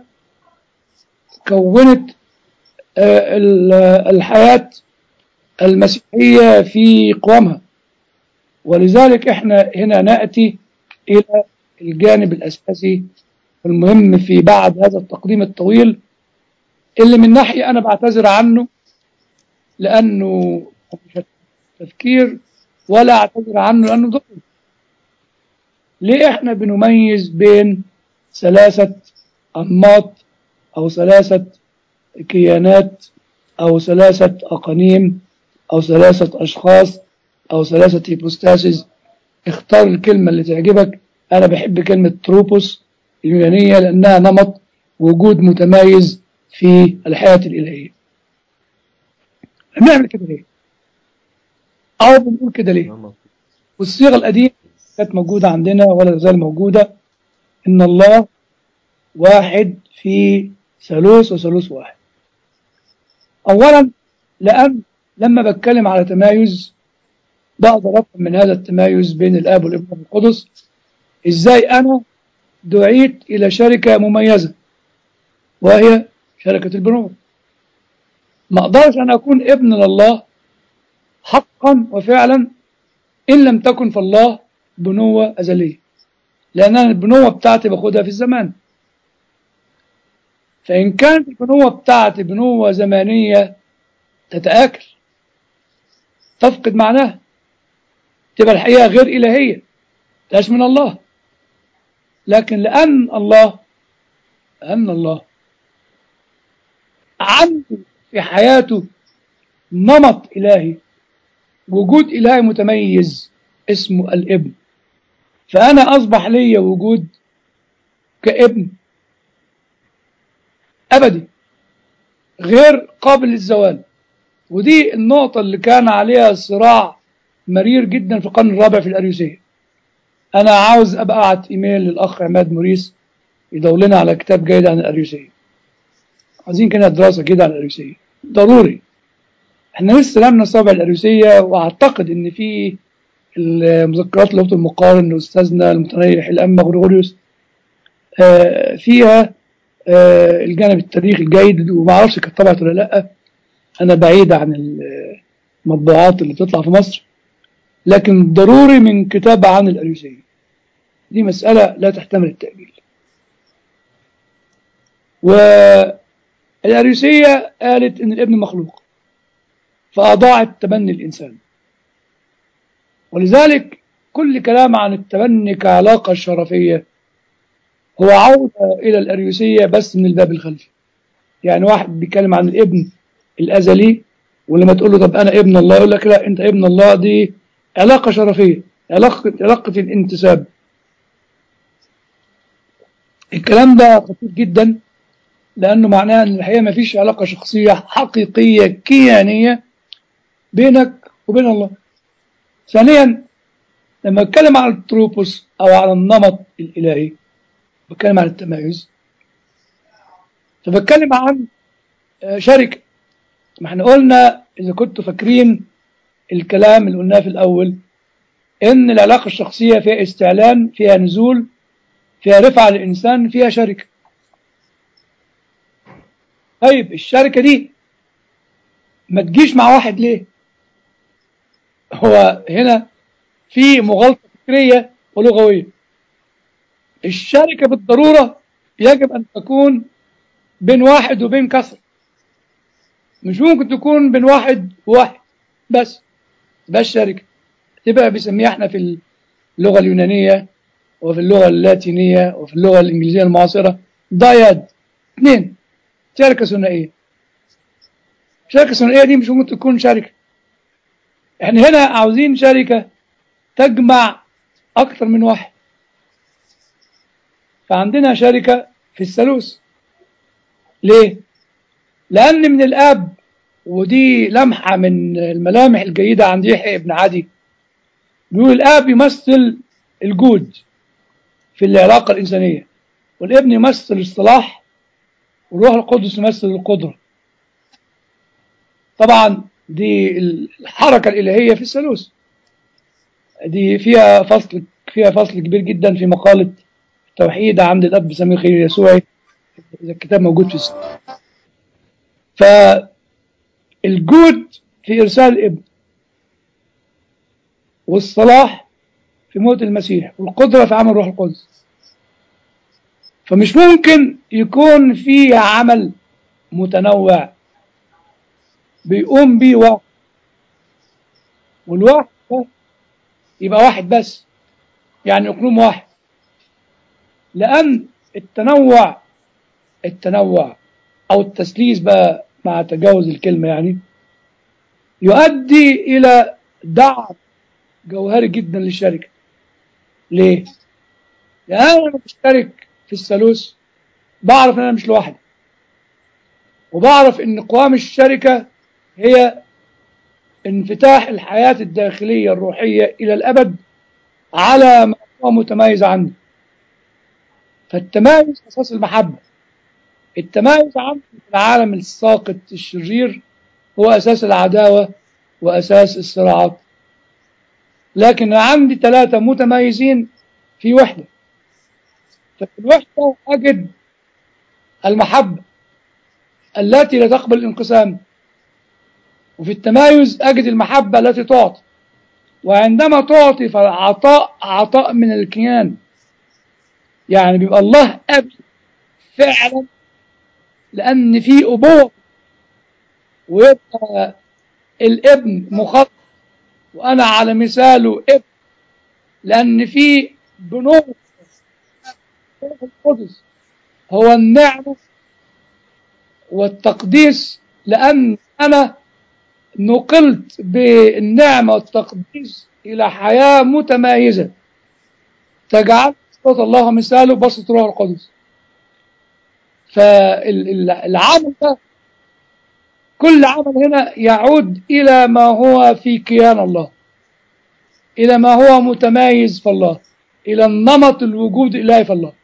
كونت آه، ال- الحياة المسيحية في قوامها ولذلك احنا هنا نأتي إلى الجانب الأساسي المهم في بعد هذا التقديم الطويل اللي من ناحية أنا بعتذر عنه لأنه مش تفكير ولا أعتذر عنه لأنه ضروري ليه احنا بنميز بين ثلاثة أنماط أو ثلاثة كيانات أو ثلاثة أقانيم أو ثلاثة أشخاص أو ثلاثة هيبوستاسيس اختار الكلمة اللي تعجبك أنا بحب كلمة تروبوس اليونانية لأنها نمط وجود متميز في الحياة الإلهية بنعمل كده ليه؟ أو بنقول كده ليه؟ والصيغة القديمة كانت موجودة عندنا ولا تزال موجودة إن الله واحد في ثالوث وثالوث واحد أولا لأن لما بتكلم على تمايز بقدر أفهم من هذا التمايز بين الآب والابن والقدس إزاي أنا دعيت إلى شركة مميزة وهي شركة البنوة ما أقدرش أن أكون ابن لله حقا وفعلا إن لم تكن فالله بنوة أزلية لأن أنا البنوة بتاعتي باخدها في الزمان فإن كانت البنوة بتاعتي بنوة زمانية تتآكل تفقد معناها تبقى الحقيقة غير إلهية لاش من الله لكن لأن الله لأن الله عنده في حياته نمط إلهي وجود إلهي متميز اسمه الابن فأنا أصبح لي وجود كابن أبدي غير قابل للزوال ودي النقطة اللي كان عليها صراع مرير جدا في القرن الرابع في الأريوسية أنا عاوز أبقى أبعت إيميل للأخ عماد موريس يدور لنا على كتاب جيد عن الأريوسية عايزين كده دراسة كده عن الأريوسية ضروري احنا لسه لم نستوعب الأريوسية وأعتقد إن في المذكرات اللي المقارن لأستاذنا المتنيح الأنبا غريغوريوس آه، فيها آه، الجانب التاريخي الجيد وما اعرفش كانت طبعت ولا لا انا بعيد عن المطبوعات اللي بتطلع في مصر لكن ضروري من كتاب عن الأريوسية دي مسألة لا تحتمل التأجيل والأريوسية قالت إن الابن مخلوق فأضاعت تبني الإنسان ولذلك كل كلام عن التبني كعلاقة شرفية هو عودة إلى الأريوسية بس من الباب الخلفي يعني واحد بيتكلم عن الابن الأزلي ولما تقول له طب أنا ابن الله يقول لك لا أنت ابن الله دي علاقة شرفية علاقة علاقة الانتساب الكلام ده خطير جدا لأنه معناه أن الحقيقة ما فيش علاقة شخصية حقيقية كيانية بينك وبين الله ثانيا لما اتكلم عن التروبوس أو على النمط الإلهي بتكلم عن التمايز فبتكلم عن شركة ما احنا قلنا إذا كنتوا فاكرين الكلام اللي قلناه في الأول إن العلاقة الشخصية فيها استعلان فيها نزول فيها رفعة للإنسان فيها شركة طيب الشركة دي ما تجيش مع واحد ليه هو هنا في مغالطة فكرية ولغوية الشركة بالضرورة يجب أن تكون بين واحد وبين كسر مش ممكن تكون بين واحد وواحد بس بس شركة تبقى بيسميها احنا في اللغة اليونانية وفي اللغة اللاتينية وفي اللغة الإنجليزية المعاصرة داياد اثنين شركة ثنائية شركة ثنائية دي مش ممكن تكون شركة احنا هنا عاوزين شركة تجمع أكثر من واحد فعندنا شركة في الثالوث ليه؟ لأن من الآب ودي لمحة من الملامح الجيدة عند يحيى ابن عدي بيقول الآب يمثل الجود في العلاقة الإنسانية والابن يمثل الصلاح والروح القدس يمثل القدرة طبعا دي الحركة الإلهية في الثالوث دي فيها فصل فيها فصل كبير جدا في مقالة التوحيد عند الأب سمير خير يسوعي إذا الكتاب موجود في السنة فالجود في إرسال الابن والصلاح في موت المسيح والقدرة في عمل روح القدس فمش ممكن يكون في عمل متنوع بيقوم بيه واحد والواحد ده يبقى واحد بس يعني اقلوم واحد لأن التنوع التنوع أو التسليس بقى مع تجاوز الكلمة يعني يؤدي إلى دعم جوهري جدا للشركة ليه؟ لأن أنا مشترك في الثالوث بعرف إن أنا مش لوحدي وبعرف إن قوام الشركة هي انفتاح الحياة الداخلية الروحية إلى الأبد على ما هو متميز عنه فالتمايز أساس المحبة التمايز عن العالم الساقط الشرير هو أساس العداوة وأساس الصراعات لكن عندي ثلاثة متميزين في وحدة ففي الوحدة أجد المحبة التي لا تقبل الانقسام وفي التمايز أجد المحبة التي تعطي وعندما تعطي فالعطاء عطاء من الكيان يعني بيبقى الله أب فعلا لأن في أبوة ويبقى الابن مخطط وأنا على مثاله ابن لأن في بنوة القدس هو النعمة والتقديس لأن أنا نقلت بالنعمة والتقديس إلى حياة متميزة تجعل صوت الله مثاله بسط روح القدس فالعمل ده كل عمل هنا يعود إلى ما هو في كيان الله إلى ما هو متميز في الله إلى النمط الوجود الإلهي في الله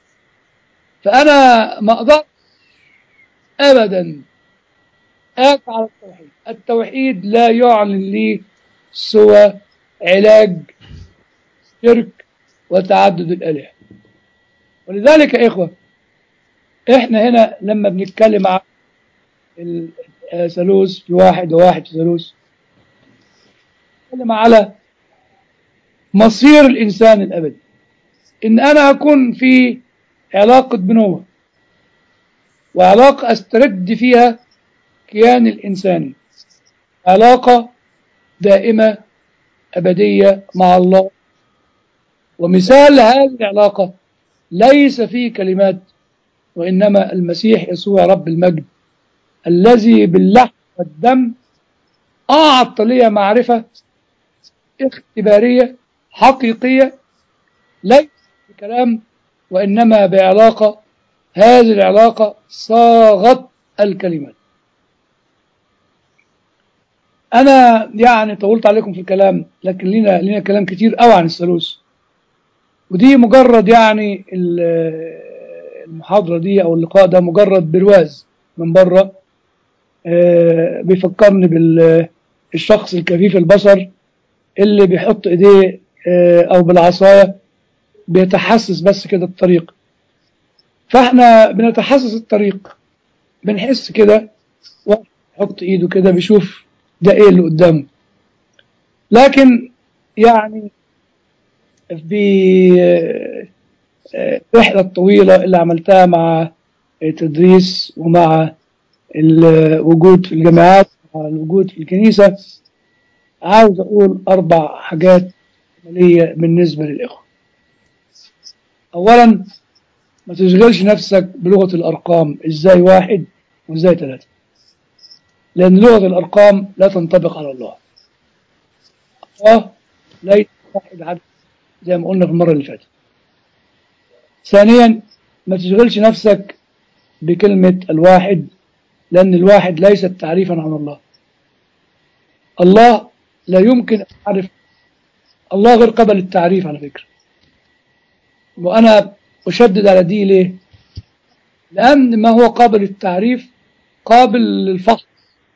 فأنا ما أقدر أبدا آت على التوحيد التوحيد لا يعلن لي سوى علاج شرك وتعدد الآلهة ولذلك يا إخوة إحنا هنا لما بنتكلم عن الثالوث في واحد وواحد في ثالوث نتكلم على مصير الإنسان الأبدي إن أنا أكون في علاقة بنوة وعلاقة أسترد فيها كيان الإنساني علاقة دائمة أبدية مع الله ومثال هذه العلاقة ليس في كلمات وإنما المسيح يسوع رب المجد الذي باللحم والدم أعطى لي معرفة اختبارية حقيقية ليس بكلام وإنما بعلاقة هذه العلاقة صاغت الكلمات أنا يعني طولت عليكم في الكلام لكن لنا لنا كلام كتير قوي عن الثالوث ودي مجرد يعني المحاضرة دي أو اللقاء ده مجرد برواز من بره بيفكرني بالشخص الكفيف البصر اللي بيحط ايديه او بالعصايه بيتحسس بس كده الطريق فاحنا بنتحسس الطريق بنحس كده واحد يحط ايده كده بيشوف ده ايه اللي قدامه لكن يعني في الرحله الطويله اللي عملتها مع تدريس ومع الوجود في الجامعات مع الوجود في الكنيسه عاوز اقول اربع حاجات عمليه بالنسبه للاخوه اولا ما تشغلش نفسك بلغه الارقام ازاي واحد وازاي ثلاثه لان لغه الارقام لا تنطبق على الله الله ليس واحد عدد زي ما قلنا في المره اللي فاتت ثانيا ما تشغلش نفسك بكلمه الواحد لان الواحد ليست تعريفا عن الله الله لا يمكن أن أعرف الله غير قبل التعريف على فكرة وأنا أشدد على دي ليه لأن ما هو قابل للتعريف قابل للفحص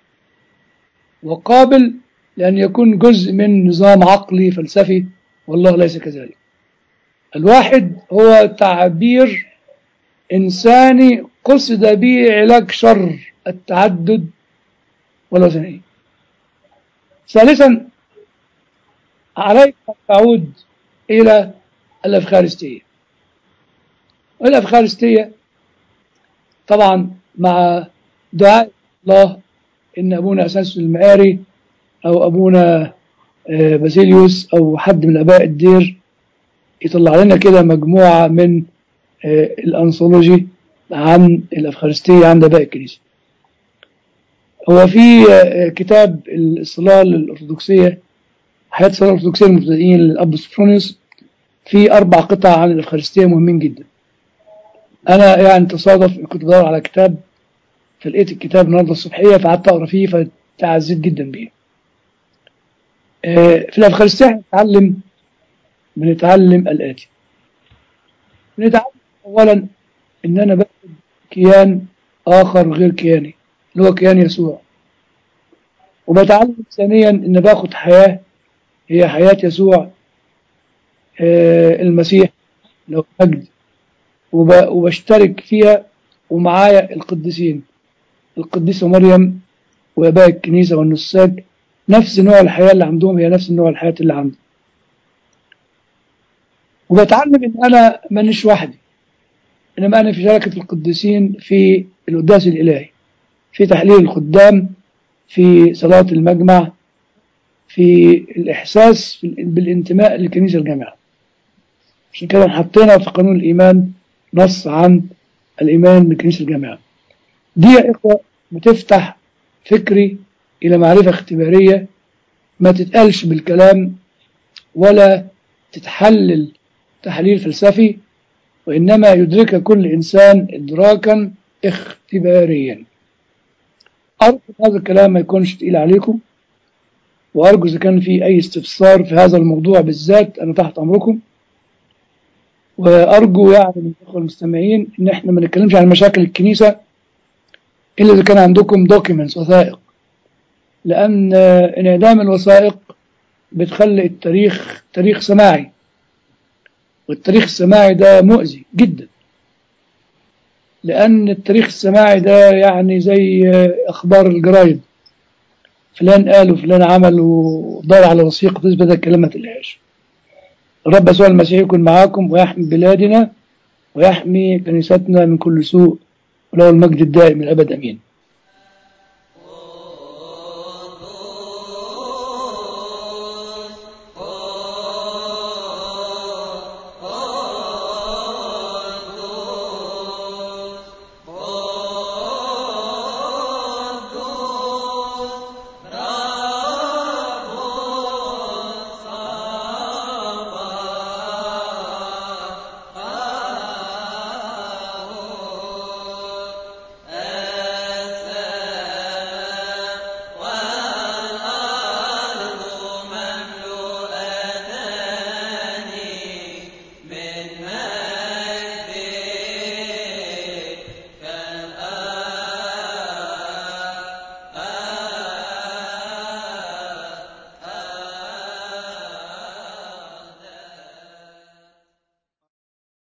وقابل لأن يكون جزء من نظام عقلي فلسفي والله ليس كذلك الواحد هو تعبير إنساني قصد به علاج شر التعدد والوثنية ثالثا عليك أن تعود إلى الأفخارستية والأفخارستية طبعا مع دعاء الله إن أبونا أساس المآري أو أبونا باسيليوس أو حد من أباء الدير يطلع لنا كده مجموعة من الأنثولوجي عن الأفخارستية عند أباء الكنيسة هو في كتاب الصلاة الأرثوذكسية حياة الصلاة الأرثوذكسية المبتدئين للأب سفرونيوس في أربع قطع عن الأفخارستية مهمين جدا أنا يعني تصادف كنت بدور على كتاب فلقيت الكتاب النهارده الصبحية فقعدت أقرأ فيه فتعزيت جدا بيه في الأفخارستية بنتعلم بنتعلم الآتي بنتعلم أولا إن أنا باخد كيان آخر غير كياني اللي هو كيان يسوع وبتعلم ثانيا ان باخد حياة هي حياة يسوع آه المسيح لو مجد وبشترك فيها ومعايا القديسين القديسة مريم واباء الكنيسة والنساج نفس نوع الحياة اللي عندهم هي نفس نوع الحياة اللي عندي وبتعلم ان انا مانيش وحدي انما انا في شركة القديسين في القداس الالهي في تحليل الخدام في صلاة المجمع في الإحساس بالانتماء للكنيسة الجامعة عشان كده حطينا في قانون الإيمان نص عن الإيمان بالكنيسة الجامعة دي يا إخوة بتفتح فكري إلى معرفة اختبارية ما تتقالش بالكلام ولا تتحلل تحليل فلسفي وإنما يدركها كل إنسان إدراكا اختباريا أرجو هذا الكلام ما يكونش تقيل عليكم وأرجو إذا كان في أي استفسار في هذا الموضوع بالذات أنا تحت أمركم وأرجو يعني من الأخوة المستمعين إن إحنا ما نتكلمش عن مشاكل الكنيسة إلا إذا كان عندكم دوكيومنتس وثائق لأن انعدام الوثائق بتخلي التاريخ تاريخ سماعي والتاريخ السماعي ده مؤذي جدا لأن التاريخ السماعي ده يعني زي أخبار الجرايد فلان قال وفلان عمل ودار على وثيقة تثبت الكلام ما تلقاش الرب يسوع المسيح يكون معاكم ويحمي بلادنا ويحمي كنيستنا من كل سوء وله المجد الدائم الأبد أمين